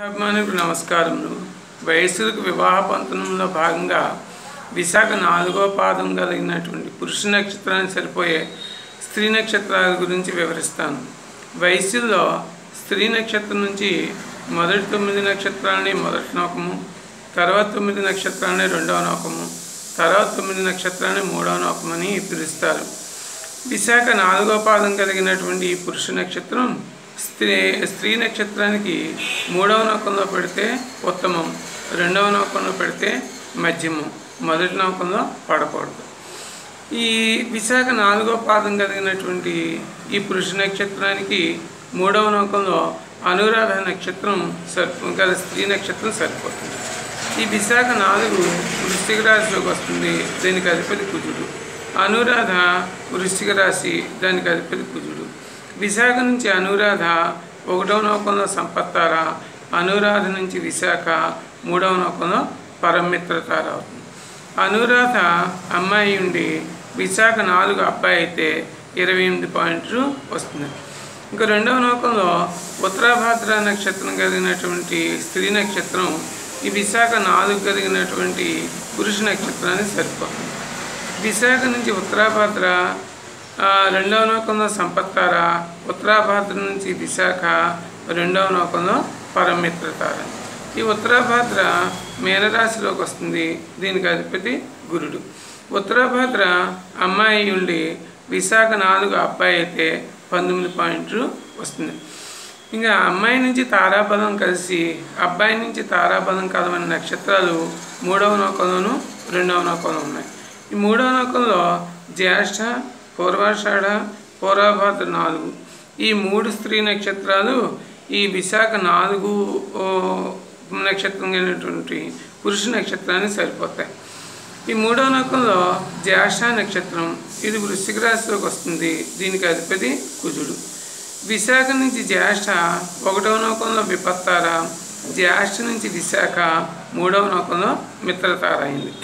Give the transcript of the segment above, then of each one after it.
అభిమానులకు నమస్కారములు వయస్సులకు వివాహ పంతనంలో భాగంగా విశాఖ నాలుగో పాదం కలిగినటువంటి పురుష నక్షత్రానికి సరిపోయే స్త్రీ నక్షత్రాల గురించి వివరిస్తాను వయస్సులో స్త్రీ నక్షత్రం నుంచి మొదటి తొమ్మిది నక్షత్రాలని మొదటి నోకము తర్వాత తొమ్మిది నక్షత్రాలని రెండవ నోకము తర్వాత తొమ్మిది నక్షత్రాలని మూడవ నోకమని పిలుస్తారు విశాఖ నాలుగో పాదం కలిగినటువంటి ఈ పురుష నక్షత్రం స్త్రీ స్త్రీ నక్షత్రానికి మూడవ నౌకంలో పెడితే ఉత్తమం రెండవ నౌకంలో పెడితే మధ్యమం మొదటి నౌకంలో పడకూడదు ఈ విశాఖ నాలుగో పాదం కలిగినటువంటి ఈ పురుష నక్షత్రానికి మూడవ నౌకంలో అనురాధ నక్షత్రం సరిపో గల స్త్రీ నక్షత్రం సరిపోతుంది ఈ విశాఖ నాలుగు వృశ్చిక రాశిలోకి వస్తుంది దీనికి అధిపతి కుజుడు అనురాధ వృశ్చిక రాశి దానికి అధిపతి కుజుడు విశాఖ నుంచి అనురాధ ఒకటవ నౌకంలో సంపత్తార అనురాధ నుంచి విశాఖ మూడవ నౌకంలో పరమిత్రతార అవుతుంది అనురాధ అమ్మాయి ఉండి విశాఖ నాలుగు అబ్బాయి అయితే ఇరవై ఎనిమిది పాయింట్లు వస్తుంది ఇంకా రెండవ నౌకంలో ఉత్తరాభాద్ర నక్షత్రం కలిగినటువంటి స్త్రీ నక్షత్రం ఈ విశాఖ నాలుగు కలిగినటువంటి పురుష నక్షత్రానికి సరిపోతుంది విశాఖ నుంచి ఉత్తరాభాద్ర ఆ, రెండవ నౌకంలో సంపత్తార ఉత్తరాభాద్ర నుంచి విశాఖ రెండవ నౌకంలో పరమిత్రతార ఈ ఉత్తరాభాద్ర మీనరాశిలోకి వస్తుంది దీనికి అధిపతి గురుడు ఉత్తరాభాద్ర అమ్మాయి ఉండి విశాఖ నాలుగు అబ్బాయి అయితే పంతొమ్మిది పాయింట్లు వస్తుంది ఇంకా అమ్మాయి నుంచి తారాబలం కలిసి అబ్బాయి నుంచి తారాబలం కలవని నక్షత్రాలు మూడవ నౌకంలోను రెండవ నౌకంలో ఉన్నాయి ఈ మూడవ నౌకంలో జ్యేష్ఠ పూర్వాషాఢ పూర్వభాద్ర నాలుగు ఈ మూడు స్త్రీ నక్షత్రాలు ఈ విశాఖ నాలుగు ఓ, నక్షత్రం అయినటువంటి పురుష నక్షత్రానికి సరిపోతాయి ఈ మూడవ నౌకంలో జ్యేష్ఠ నక్షత్రం ఇది వృశ్చిక రాశిలోకి వస్తుంది దీనికి అధిపతి కుజుడు విశాఖ నుంచి జ్యేష్ఠ ఒకటవ నౌకంలో విపత్తార జ్యేష్ఠ నుంచి విశాఖ మూడవ నౌకంలో మిత్రతార అయింది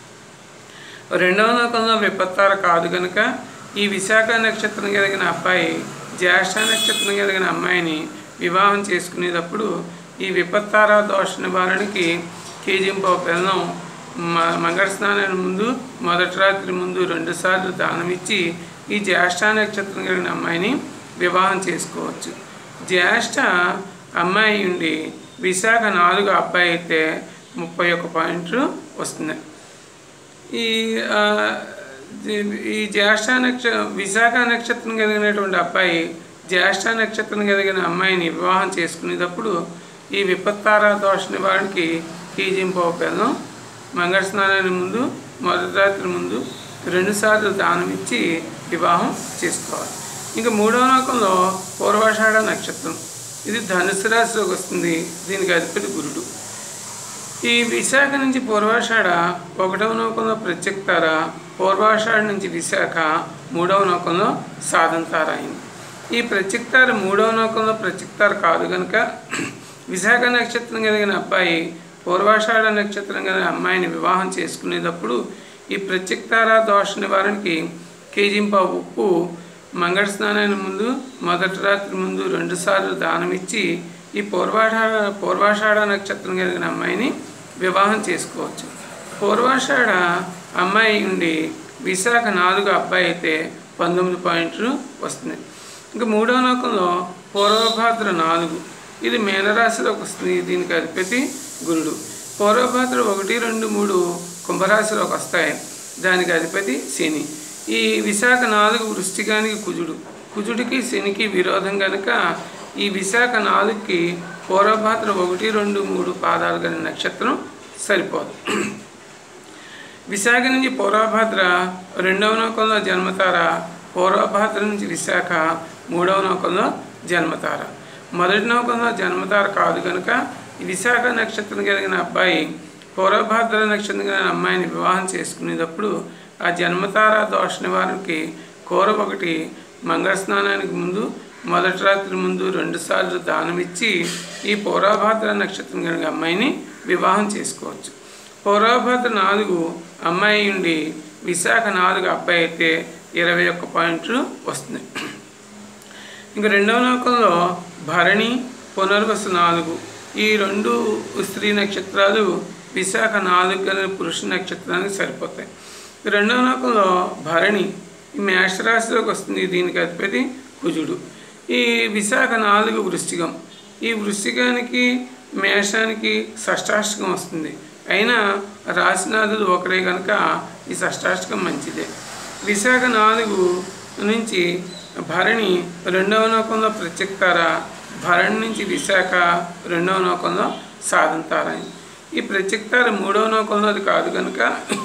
రెండవ నౌకంలో విపత్తార కాదు కనుక ఈ విశాఖ నక్షత్రం కలిగిన అబ్బాయి జ్యేష్ఠ నక్షత్రం కలిగిన అమ్మాయిని వివాహం చేసుకునేటప్పుడు ఈ విపత్తార దోష నివారణకి కేజింపో బెల్లం మ- మంగళ స్నానానికి ముందు మొదటి రాత్రి ముందు రెండుసార్లు దానం ఇచ్చి ఈ జ్యేష్ఠ నక్షత్రం కలిగిన అమ్మాయిని వివాహం చేసుకోవచ్చు జ్యేష్ఠ అమ్మాయి ఉండి విశాఖ నాలుగు అబ్బాయి అయితే ముప్పై ఒక్క పాయింట్లు వస్తుంది ఈ ఆ, ది- ఈ జ్యేష్ఠ నక్ష విశాఖ నక్షత్రం కలిగినటువంటి అబ్బాయి జ్యేష్ఠ నక్షత్రం కలిగిన అమ్మాయిని వివాహం చేసుకునేటప్పుడు ఈ విపత్తార దోష నివారణకి కీజింపో బెల్లం మంగళ స్నానానికి ముందు మొదటి రాత్రి ముందు రెండుసార్లు దానం ఇచ్చి వివాహం చేసుకోవాలి ఇంకా మూడవ నౌకంలో పూర్వాషాఢ నక్షత్రం ఇది ధనుసు రాశిలోకి వస్తుంది దీనికి అధిపతి గురుడు ఈ విశాఖ నుంచి పూర్వాషాఢ ఒకటవ నౌకంలో ప్రత్యక్తార పూర్వాషాఢ నుంచి విశాఖ మూడవ నౌకంలో సాధంతార అయింది ఈ ప్రత్యక్తార మూడవ నౌకంలో ప్రత్యక్తార కాదు కనుక విశాఖ నక్షత్రం కలిగిన అబ్బాయి పూర్వాషాఢ నక్షత్రం కలిగిన అమ్మాయిని వివాహం చేసుకునేటప్పుడు ఈ ప్రత్యక్తార దోష నివారణకి కేజింప ఉప్పు మంగళ స్నానానికి ముందు మొదటి రాత్రి ముందు రెండుసార్లు దానం ఇచ్చి ఈ పూర్వాషాఢ పూర్వాషాఢ నక్షత్రం కలిగిన అమ్మాయిని వివాహం చేసుకోవచ్చు పూర్వాషాఢ అమ్మాయి ఉండి విశాఖ నాలుగు అబ్బాయి అయితే పంతొమ్మిది పాయింట్లు వస్తుంది ఇంకా మూడవ నౌకంలో పూర్వభాద్ర నాలుగు ఇది మీనరాశిలోకి వస్తుంది దీనికి అధిపతి గురుడు పూర్వభాద్ర ఒకటి రెండు మూడు కుంభరాశిలోకి వస్తాయి దానికి అధిపతి శని ఈ విశాఖ నాలుగు వృష్టికానికి కుజుడు కుజుడికి శనికి విరోధం కనుక ఈ విశాఖ నాలుగుకి పూర్వభాద్ర ఒకటి రెండు మూడు పాదాలు కలిగిన నక్షత్రం సరిపోదు విశాఖ నుంచి పూర్వభాద్ర రెండవ నౌకంలో జన్మతార పూర్వభాద్ర నుంచి విశాఖ మూడవ నౌకంలో జన్మతార మొదటి నౌకంలో జన్మతార కాదు కనుక ఈ విశాఖ నక్షత్రం కలిగిన అబ్బాయి పూర్వభాద్ర నక్షత్రం కలిగిన అమ్మాయిని వివాహం చేసుకునేటప్పుడు ఆ జన్మతార దోష నివారణకి కూర ఒకటి మంగళ స్నానానికి ముందు మొదటి రాత్రి ముందు రెండుసార్లు దానం ఇచ్చి ఈ పూర్వభాద్ర నక్షత్రం కలిగిన అమ్మాయిని వివాహం చేసుకోవచ్చు పూర్వభద్ర నాలుగు అమ్మాయి ఉండి విశాఖ నాలుగు అబ్బాయి అయితే ఇరవై ఒక్క పాయింట్లు వస్తుంది ఇంకా రెండవ నౌకంలో భరణి పునర్వసు నాలుగు ఈ రెండు స్త్రీ నక్షత్రాలు విశాఖ నాలుగు గల పురుష నక్షత్రానికి సరిపోతాయి రెండవ నకంలో భరణి ఈ మేషరాశిలోకి వస్తుంది దీనికి అధిపతి కుజుడు ఈ విశాఖ నాలుగు వృశ్చికం ఈ వృశ్చికానికి మేషానికి షష్టాష్టకం వస్తుంది అయినా రాశినాథుడు ఒకరే కనుక ఈ షష్టాష్టకం మంచిదే విశాఖ నాలుగు నుంచి భరణి రెండవ నౌకంలో ప్రత్యక్తార భరణి నుంచి విశాఖ రెండవ నౌకంలో సాధంతార ఈ ప్రత్యక్తార మూడవ నౌకంలోది కాదు కనుక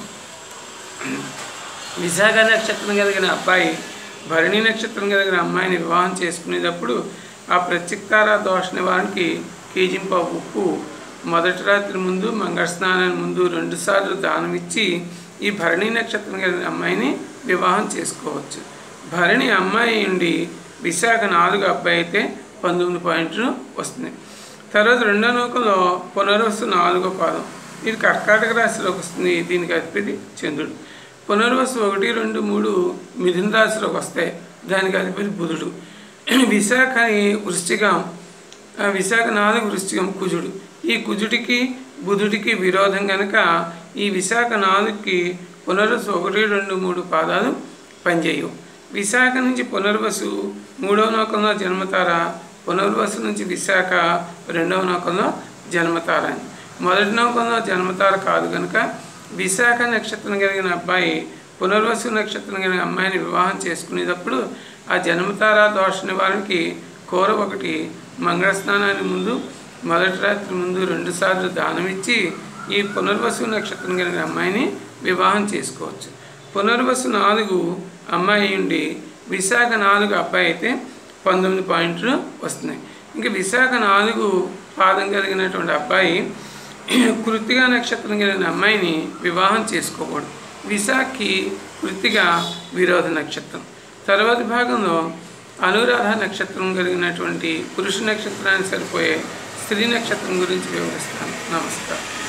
విశాఖ నక్షత్రం కలిగిన అబ్బాయి భరణి నక్షత్రం కలిగిన అమ్మాయిని వివాహం చేసుకునేటప్పుడు ఆ ప్రత్యక్తార దోష నివారణకి కేజింప ఉప్పు మొదటి రాత్రి ముందు మంగళ స్నానానికి ముందు రెండుసార్లు దానం ఇచ్చి ఈ భరణి నక్షత్రం కలిగిన అమ్మాయిని వివాహం చేసుకోవచ్చు భరణి అమ్మాయి ఉండి విశాఖ నాలుగు అబ్బాయి అయితే పంతొమ్మిది పాయింట్లు వస్తుంది తర్వాత రెండో నౌకలో పునర్వసు నాలుగో పాదం ఇది కర్కాటక రాశిలోకి వస్తుంది దీనికి అధిపతి చంద్రుడు పునర్వసు ఒకటి రెండు మూడు మిథున రాశిలోకి వస్తాయి దానికి అధిపతి బుధుడు విశాఖ వృశ్చికం ఆ విశాఖ నాలుగు వృశ్చికం కుజుడు ఈ కుజుడికి బుధుడికి విరోధం కనుక ఈ విశాఖ నాలుగుకి పునర్వసు ఒకటి రెండు మూడు పాదాలు పనిచేయవు విశాఖ నుంచి పునర్వసు మూడవ నౌకంలో జన్మతార పునర్వసు నుంచి విశాఖ రెండవ నౌకంలో జన్మతార అని మొదటి నౌకంలో జన్మతార కాదు కనుక విశాఖ నక్షత్రం కలిగిన అబ్బాయి పునర్వసు నక్షత్రం కలిగిన అమ్మాయిని వివాహం చేసుకునేటప్పుడు ఆ జన్మతార దోష నివారణకి కూర ఒకటి మంగళ స్నానానికి ముందు మొదటి రాత్రి ముందు రెండుసార్లు దానం ఇచ్చి ఈ పునర్వసు నక్షత్రం కలిగిన అమ్మాయిని వివాహం చేసుకోవచ్చు పునర్వసు నాలుగు అమ్మాయి ఉండి విశాఖ నాలుగు అబ్బాయి అయితే పంతొమ్మిది పాయింట్లు వస్తున్నాయి ఇంకా విశాఖ నాలుగు పాదం కలిగినటువంటి అబ్బాయి కృత్తిగా నక్షత్రం కలిగిన అమ్మాయిని వివాహం చేసుకోకూడదు విశాఖకి కృత్తిగా విరోధ నక్షత్రం తర్వాతి భాగంలో అనురాధ నక్షత్రం కలిగినటువంటి పురుష నక్షత్రానికి సరిపోయే స్త్రీ నక్షత్రం గురించి వివరిస్తాను నమస్కారం